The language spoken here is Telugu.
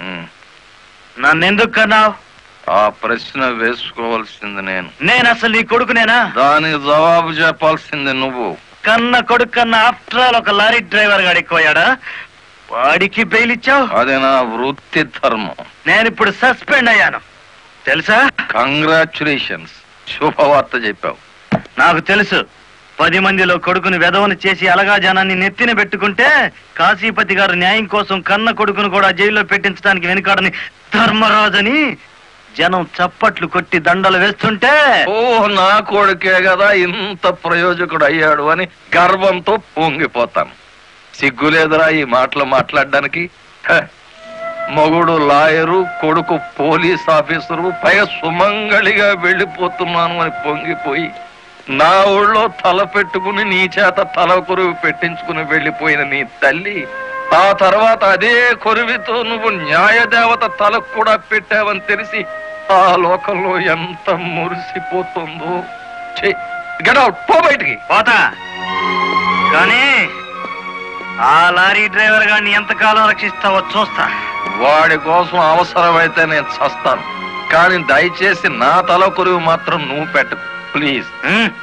ఉమ్. నన్నెందుకు కన్నావు ఆ ప్రశ్న వేసుకోవాల్సింది నేను నేను అసలు నీ కొడుకునేనా దానికి జవాబు చెప్పాల్సింది నువ్వు కన్న కొడుకు కన్న ఆఫ్టర్ ఆల్ ఒక లారీ డ్రైవర్ గాడు ఎక్కువయ్యాడా వాడికి బెయిల్ ఇచ్చావు అది నా వృత్తి ధర్మం నేను ఇప్పుడు సస్పెండ్ అయ్యాను తెలుసా కంగ్రాచులేషన్స్ శుభవార్త చెప్పావు నాకు తెలుసు పది మందిలో కొడుకుని వెధవను చేసి అలగా జనాన్ని నెత్తిన పెట్టుకుంటే కాశీపతి గారు న్యాయం కోసం కన్న కొడుకును కూడా జైల్లో పెట్టించడానికి వెనుకాడని ధర్మరాజని జనం చప్పట్లు కొట్టి దండలు వేస్తుంటే ఓ నా కొడుకే కదా ఇంత ప్రయోజకుడు అయ్యాడు అని గర్వంతో పొంగిపోతాను సిగ్గులేదురా ఈ మాటలు మాట్లాడడానికి హ, మొగుడు లాయరు కొడుకు పోలీస్ ఆఫీసరు పైగా సుమంగళిగా వెళ్ళిపోతున్నాను అని పొంగిపోయి నా ఊళ్ళో తల పెట్టుకుని నీ చేత తల కొరువు పెట్టించుకుని వెళ్ళిపోయిన నీ తల్లి ఆ తర్వాత అదే కొరువితో నువ్వు న్యాయదేవత తలకు కూడా పెట్టావని తెలిసి ఆ లోకంలో ఎంత మురిసిపోతుందో గెట్ అవుట్ పో బయటికి పోతా కానీ ఆ లారీ డ్రైవర్ గారిని ఎంతకాలం రక్షిస్తావో చూస్తా వాడి కోసం అవసరమైతే నేను చస్తాను కానీ దయచేసి నా తల కొరువు మాత్రం నువ్వు పెట్టకు ప్లీజ్ ఉం?